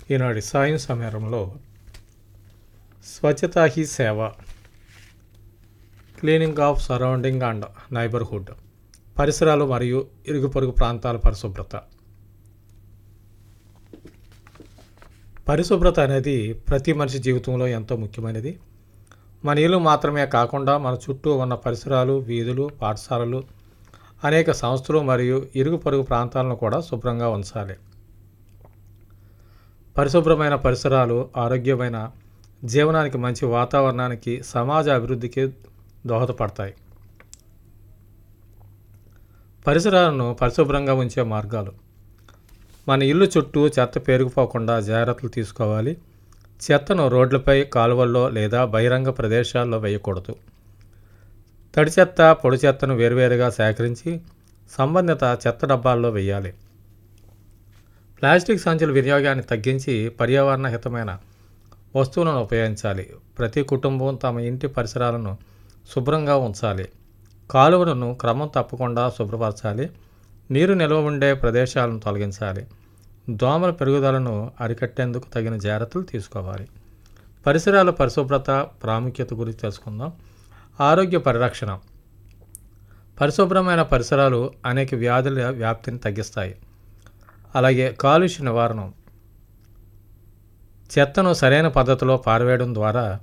ఈనాటి సాయం సమయంలో Swachhata Hi Seva cleaning of surrounding and neighbourhood పరిసరాలు మరియు ఇరుగు పొరుగు ప్రాంతాల పరిశుభ్రత పరిశుభ్రత అనేది ప్రతి మనిషి జీవితంలో ఎంతో ముఖ్యమైనది మన ఇల్లు మాత్రమే కాకుండా మన చుట్టూ ఉన్న పరిసరాలు వీధులు పాఠశాలలు అనేక సంస్థలు మరియు ఇరుగు పొరుగు ప్రాంతాలను కూడా శుభ్రంగా ఉంచాలి పరిశుభ్రమైన పరిసరాలు ఆరోగ్యమైన జీవనానికి మంచి వాతావరణానికి సమాజ అభివృద్ధికి దోహదపడతాయి పరిసరాలను పరిశుభ్రంగా ఉంచే మార్గాలు మన ఇల్లు చుట్టూ చెత్త పేరుకుపోకుండా జాగ్రత్తలు తీసుకోవాలి చెత్తను రోడ్లపై కాలువల్లో లేదా బహిరంగ ప్రదేశాల్లో వేయకూడదు తడి చెత్త పొడి చెత్తను వేరువేరుగా సేకరించి సంబంధిత చెత్త డబ్బాల్లో వేయాలి ప్లాస్టిక్ సంచుల వినియోగాన్ని తగ్గించి పర్యావరణ హితమైన వస్తువులను ఉపయోగించాలి ప్రతి కుటుంబం తమ ఇంటి పరిసరాలను శుభ్రంగా ఉంచాలి కాలువలను క్రమం తప్పకుండా శుభ్రపరచాలి నీరు నిల్వ ఉండే ప్రదేశాలను తొలగించాలి దోమల పెరుగుదలను అరికట్టేందుకు తగిన జాగ్రత్తలు తీసుకోవాలి పరిసరాల పరిశుభ్రత ప్రాముఖ్యత గురించి తెలుసుకుందాం ఆరోగ్య పరిరక్షణ పరిశుభ్రమైన పరిసరాలు అనేక వ్యాధుల వ్యాప్తిని తగ్గిస్తాయి అలాగే కాలుష్య నివారణ చెత్తను సరైన పద్ధతిలో పారవేయడం ద్వారా